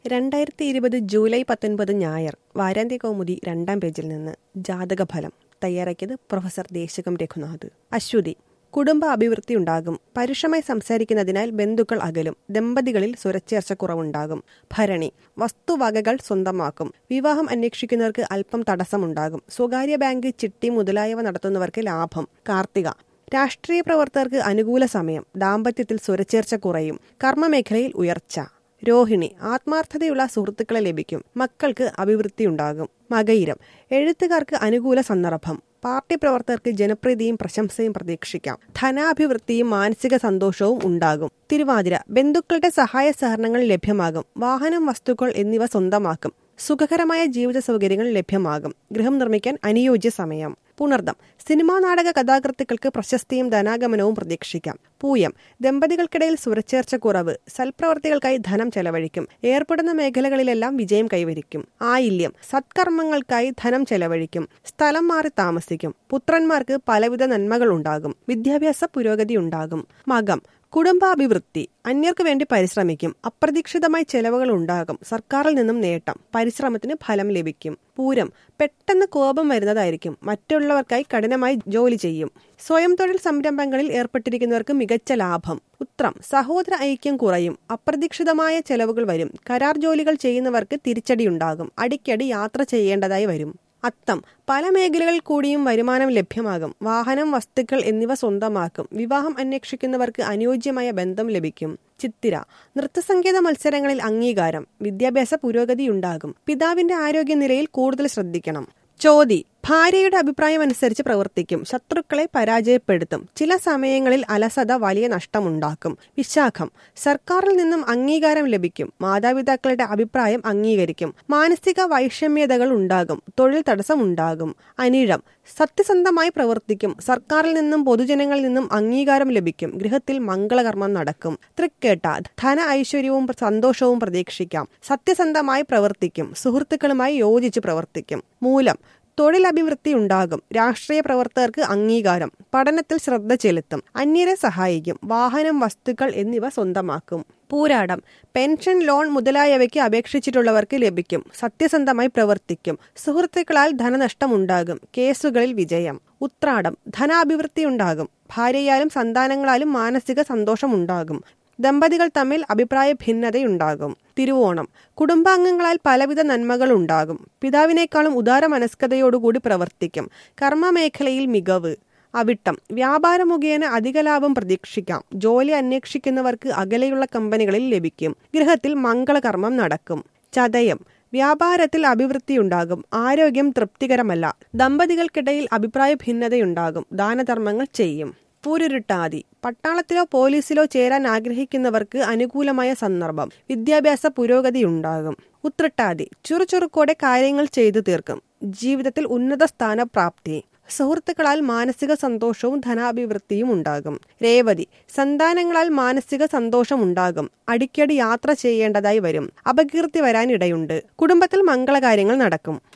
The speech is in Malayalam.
രണ്ടായിരത്തി ഇരുപത് ജൂലൈ പത്തൊൻപത് ഞായർ വാരാന്ത്യ കൗമുദി രണ്ടാം പേജിൽ നിന്ന് ജാതകഫലം തയ്യാറാക്കിയത് പ്രൊഫസർ ദേശകം രഘുനാഥ് അശ്വതി കുടുംബ അഭിവൃദ്ധി ഉണ്ടാകും പരുഷമായി സംസാരിക്കുന്നതിനാൽ ബന്ധുക്കൾ അകലും ദമ്പതികളിൽ സ്വരച്ചേർച്ച കുറവുണ്ടാകും ഭരണി വസ്തുവകകൾ സ്വന്തമാക്കും വിവാഹം അന്വേഷിക്കുന്നവർക്ക് അല്പം തടസ്സമുണ്ടാകും സ്വകാര്യ ബാങ്ക് ചിട്ടി മുതലായവ നടത്തുന്നവർക്ക് ലാഭം കാർത്തിക രാഷ്ട്രീയ പ്രവർത്തകർക്ക് അനുകൂല സമയം ദാമ്പത്യത്തിൽ സ്വരച്ചേർച്ച കുറയും കർമ്മമേഖലയിൽ ഉയർച്ച രോഹിണി ആത്മാർത്ഥതയുള്ള സുഹൃത്തുക്കളെ ലഭിക്കും മക്കൾക്ക് അഭിവൃദ്ധിയുണ്ടാകും മകയിരം എഴുത്തുകാർക്ക് അനുകൂല സന്ദർഭം പാർട്ടി പ്രവർത്തകർക്ക് ജനപ്രീതിയും പ്രശംസയും പ്രതീക്ഷിക്കാം ധനാഭിവൃദ്ധിയും മാനസിക സന്തോഷവും ഉണ്ടാകും തിരുവാതിര ബന്ധുക്കളുടെ സഹായ സഹകരണങ്ങൾ ലഭ്യമാകും വാഹനം വസ്തുക്കൾ എന്നിവ സ്വന്തമാക്കും സുഖകരമായ ജീവിത സൗകര്യങ്ങൾ ലഭ്യമാകും ഗൃഹം നിർമ്മിക്കാൻ അനുയോജ്യ സമയം പുണർദം സിനിമാ നാടക കഥാകൃത്തുക്കൾക്ക് പ്രശസ്തിയും ധനാഗമനവും പ്രതീക്ഷിക്കാം പൂയം ദമ്പതികൾക്കിടയിൽ സുരച്ചേർച്ച കുറവ് സൽപ്രവർത്തികൾക്കായി ധനം ചെലവഴിക്കും ഏർപ്പെടുന്ന മേഖലകളിലെല്ലാം വിജയം കൈവരിക്കും ആയില്യം സത്കർമ്മങ്ങൾക്കായി ധനം ചെലവഴിക്കും സ്ഥലം മാറി താമസിക്കും പുത്രന്മാർക്ക് പലവിധ നന്മകൾ ഉണ്ടാകും വിദ്യാഭ്യാസ പുരോഗതി ഉണ്ടാകും മകം കുടുംബാഭിവൃദ്ധി അന്യർക്ക് വേണ്ടി പരിശ്രമിക്കും അപ്രതീക്ഷിതമായി ചെലവുകൾ ഉണ്ടാകും സർക്കാരിൽ നിന്നും നേട്ടം പരിശ്രമത്തിന് ഫലം ലഭിക്കും പൂരം പെട്ടെന്ന് കോപം വരുന്നതായിരിക്കും മറ്റുള്ളവർക്കായി കഠിനമായി ജോലി ചെയ്യും സ്വയം തൊഴിൽ സംരംഭങ്ങളിൽ ഏർപ്പെട്ടിരിക്കുന്നവർക്ക് മികച്ച ലാഭം ഉത്രം സഹോദര ഐക്യം കുറയും അപ്രതീക്ഷിതമായ ചെലവുകൾ വരും കരാർ ജോലികൾ ചെയ്യുന്നവർക്ക് തിരിച്ചടിയുണ്ടാകും അടിക്കടി യാത്ര ചെയ്യേണ്ടതായി വരും അത്തം പല മേഖലകളിൽ കൂടിയും വരുമാനം ലഭ്യമാകും വാഹനം വസ്തുക്കൾ എന്നിവ സ്വന്തമാക്കും വിവാഹം അന്വേഷിക്കുന്നവർക്ക് അനുയോജ്യമായ ബന്ധം ലഭിക്കും ചിത്തിര നൃത്തസംഗീത മത്സരങ്ങളിൽ അംഗീകാരം വിദ്യാഭ്യാസ പുരോഗതിയുണ്ടാകും പിതാവിന്റെ ആരോഗ്യനിലയിൽ കൂടുതൽ ശ്രദ്ധിക്കണം ചോതി ഭാര്യയുടെ അഭിപ്രായം അനുസരിച്ച് പ്രവർത്തിക്കും ശത്രുക്കളെ പരാജയപ്പെടുത്തും ചില സമയങ്ങളിൽ അലസത വലിയ നഷ്ടമുണ്ടാക്കും വിശാഖം സർക്കാരിൽ നിന്നും അംഗീകാരം ലഭിക്കും മാതാപിതാക്കളുടെ അഭിപ്രായം അംഗീകരിക്കും മാനസിക വൈഷമ്യതകൾ ഉണ്ടാകും തൊഴിൽ തടസ്സം ഉണ്ടാകും അനിഴം സത്യസന്ധമായി പ്രവർത്തിക്കും സർക്കാരിൽ നിന്നും പൊതുജനങ്ങളിൽ നിന്നും അംഗീകാരം ലഭിക്കും ഗൃഹത്തിൽ മംഗളകർമ്മം നടക്കും തൃക്കേട്ട ധന ഐശ്വര്യവും സന്തോഷവും പ്രതീക്ഷിക്കാം സത്യസന്ധമായി പ്രവർത്തിക്കും സുഹൃത്തുക്കളുമായി യോജിച്ച് പ്രവർത്തിക്കും മൂലം തൊഴിലഭിവൃദ്ധി ഉണ്ടാകും രാഷ്ട്രീയ പ്രവർത്തകർക്ക് അംഗീകാരം പഠനത്തിൽ ശ്രദ്ധ ചെലുത്തും അന്യരെ സഹായിക്കും വാഹനം വസ്തുക്കൾ എന്നിവ സ്വന്തമാക്കും പൂരാടം പെൻഷൻ ലോൺ മുതലായവയ്ക്ക് അപേക്ഷിച്ചിട്ടുള്ളവർക്ക് ലഭിക്കും സത്യസന്ധമായി പ്രവർത്തിക്കും സുഹൃത്തുക്കളാൽ ധനനഷ്ടമുണ്ടാകും കേസുകളിൽ വിജയം ഉത്രാടം ധനാഭിവൃദ്ധി ഉണ്ടാകും ഭാര്യയാലും സന്താനങ്ങളാലും മാനസിക സന്തോഷമുണ്ടാകും ദമ്പതികൾ തമ്മിൽ അഭിപ്രായ ഭിന്നതയുണ്ടാകും തിരുവോണം കുടുംബാംഗങ്ങളാൽ പലവിധ നന്മകൾ ഉണ്ടാകും പിതാവിനേക്കാളും ഉദാര മനസ്കതയോടുകൂടി പ്രവർത്തിക്കും കർമ്മമേഖലയിൽ മികവ് അവിട്ടം വ്യാപാര മുഖേന അധിക ലാഭം പ്രതീക്ഷിക്കാം ജോലി അന്വേഷിക്കുന്നവർക്ക് അകലെയുള്ള കമ്പനികളിൽ ലഭിക്കും ഗൃഹത്തിൽ മംഗളകർമ്മം നടക്കും ചതയം വ്യാപാരത്തിൽ അഭിവൃദ്ധിയുണ്ടാകും ആരോഗ്യം തൃപ്തികരമല്ല ദമ്പതികൾക്കിടയിൽ അഭിപ്രായ ഭിന്നതയുണ്ടാകും ദാനധർമ്മങ്ങൾ ചെയ്യും പൂരുരുട്ടാതി പട്ടാളത്തിലോ പോലീസിലോ ചേരാൻ ആഗ്രഹിക്കുന്നവർക്ക് അനുകൂലമായ സന്ദർഭം വിദ്യാഭ്യാസ പുരോഗതിയുണ്ടാകും ഉത്രട്ടാതി ചുറുചുറുക്കോടെ കാര്യങ്ങൾ ചെയ്തു തീർക്കും ജീവിതത്തിൽ ഉന്നത സ്ഥാനപ്രാപ്തി സുഹൃത്തുക്കളാൽ മാനസിക സന്തോഷവും ധനാഭിവൃദ്ധിയും ഉണ്ടാകും രേവതി സന്താനങ്ങളാൽ മാനസിക സന്തോഷം ഉണ്ടാകും അടിക്കടി യാത്ര ചെയ്യേണ്ടതായി വരും അപകീർത്തി വരാനിടയുണ്ട് കുടുംബത്തിൽ മംഗളകാര്യങ്ങൾ നടക്കും